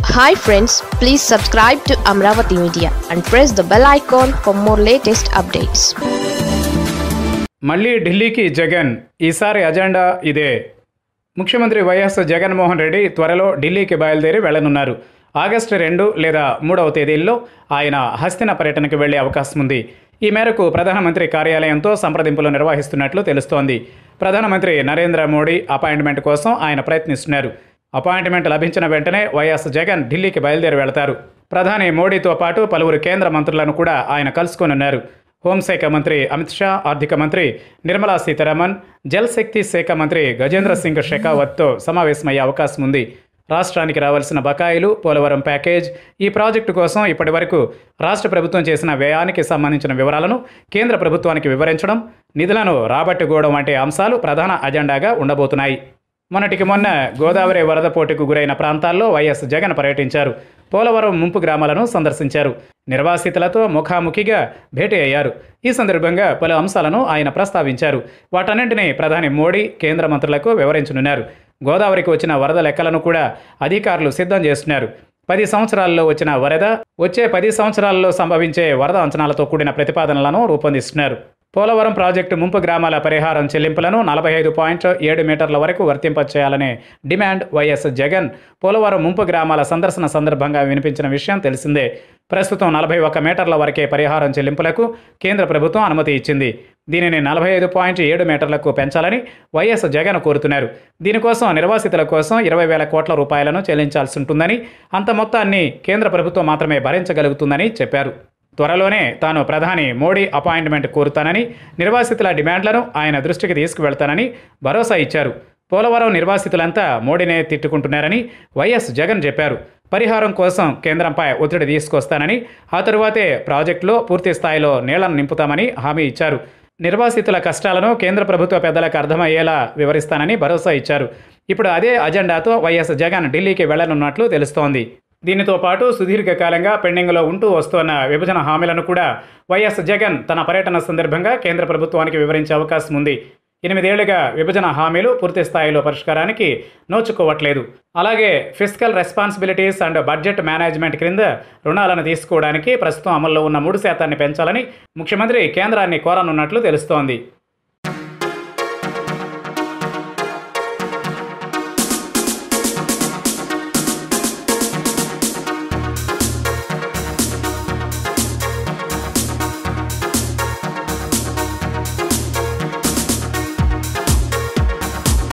hi friends please subscribe to Amaravati media and press the bell icon for more latest updates మళ్ళీ ఢిల్లీకి జగన్ ఈసారి agenda ఇదే ముఖ్యమంత్రి YS Jaganmohan Reddy త్వరలో ఢిల్లీకి బయలుదేరి వెళ్లనున్నారు ఆగస్టు రెండు లేదా మూడవ తేదీల్లో ఆయన హస్తిన పర్యటనకు వెళ్లే అవకాశం ఉంది ఈ మేరకు ప్రధానమంత్రి కార్యాలయంతో సంప్రదింపులు నిర్వహిస్తున్నట్లు తెలుస్తోంది ప్రధానమంత్రి నరేంద్ర మోడీ అపాయింట్మెంట్ కోసం ఆయన ప్రయత్నిస్తున్నారు అపాయింట్మెంట్ లభించిన వెంటనే వైఎస్ జగన్ ఢిల్లీకి బయలుదేరి వెళతారు ప్రధాని మోడీతో పాటు పలువురు కేంద్ర మంత్రులను కూడా ఆయన కలుసుకోనున్నారు హోంశాఖ మంత్రి అమిత్ షా ఆర్థిక మంత్రి నిర్మలా సీతారామన్ జలశక్తి శాఖ మంత్రి గజేంద్ర సింగ్ షెకావత్తో సమావేశమయ్యే అవకాశం ఉంది రాష్ట్రానికి రావాల్సిన బకాయిలు పోలవరం ప్యాకేజ్ ఈ ప్రాజెక్టు కోసం ఇప్పటి వరకు రాష్ట్ర ప్రభుత్వం చేసిన వ్యయానికి సంబంధించిన వివరాలను కేంద్ర ప్రభుత్వానికి వివరించడం నిధులను రాబట్టుకోవడం వంటి అంశాలు ప్రధాన అజెండాగా ఉండబోతున్నాయి మొన్నటికి మొన్న గోదావరి వరద పోటుకు గురైన ప్రాంతాల్లో వైఎస్ జగన్ పర్యటించారు పోలవరం ముంపు గ్రామాలను సందర్శించారు నిర్వాసితులతో ముఖాముఖిగా భేటీ అయ్యారు ఈ సందర్భంగా పలు అంశాలను ఆయన ప్రస్తావించారు వాటన్నింటినీ ప్రధాని మోడీ కేంద్ర మంత్రులకు వివరించనున్నారు గోదావరికి వచ్చిన వరద లెక్కలను కూడా అధికారులు సిద్ధం చేస్తున్నారు పది సంవత్సరాల్లో వచ్చిన వరద వచ్చే పది సంవత్సరాల్లో సంభవించే వరద అంచనాలతో కూడిన ప్రతిపాదనలను రూపొందిస్తున్నారు పోలవరం ప్రాజెక్టు ముంపు గ్రామాల పరిహారం చెల్లింపులను నలభై ఐదు పాయింట్ ఏడు మీటర్ల వరకు వర్తింపచేయాలనే డిమాండ్ వైఎస్ జగన్ పోలవరం ముంపు గ్రామాల సందర్శన సందర్భంగా వినిపించిన విషయం తెలిసిందే ప్రస్తుతం నలభై ఒక్క మీటర్ల వరకే పరిహారం చెల్లింపులకు కేంద్ర ప్రభుత్వం అనుమతి ఇచ్చింది దీనిని నలభై ఐదు పాయింట్ ఏడు మీటర్లకు పెంచాలని వైఎస్ జగన్ కోరుతున్నారు దీనికోసం నిర్వాసితుల కోసం ఇరవై వేల కోట్ల రూపాయలను చెల్లించాల్సి ఉంటుందని అంత మొత్తాన్ని కేంద్ర ప్రభుత్వం మాత్రమే భరించగలుగుతుందని చెప్పారు త్వరలోనే తాను ప్రధాని మోడీ అపాయింట్మెంట్ కోరుతానని నిర్వాసితుల డిమాండ్లను ఆయన దృష్టికి తీసుకువెళ్తానని భరోసా ఇచ్చారు పోలవరం నిర్వాసితులంతా మోడీనే తిట్టుకుంటున్నారని వైఎస్ జగన్ చెప్పారు పరిహారం కోసం కేంద్రంపై ఒత్తిడి తీసుకొస్తానని ఆ తరువాతే ప్రాజెక్టులో పూర్తి స్థాయిలో నీళ్లను నింపుతామని హామీ ఇచ్చారు నిర్వాసితుల కష్టాలను కేంద్ర ప్రభుత్వ పెద్దలకు అర్థమయ్యేలా వివరిస్తానని భరోసా ఇచ్చారు ఇప్పుడు అదే అజెండాతో వైఎస్ జగన్ ఢిల్లీకి వెళ్లనున్నట్లు తెలుస్తోంది దీనితో పాటు సుదీర్ఘకాలంగా పెండింగ్లో ఉంటూ వస్తున్న విభజన హామీలను కూడా వైఎస్ జగన్ తన పర్యటన సందర్భంగా కేంద్ర ప్రభుత్వానికి వివరించే అవకాశం ఉంది ఎనిమిదేళ్లుగా విభజన హామీలు పూర్తి స్థాయిలో పరిష్కారానికి నోచుకోవట్లేదు అలాగే physical responsibilities and budget management క్రింద రుణాలను తీసుకోవడానికి ప్రస్తుతం అమల్లో ఉన్న మూడు శాతాన్ని పెంచాలని ముఖ్యమంత్రి కేంద్రాన్ని కోరనున్నట్లు తెలుస్తోంది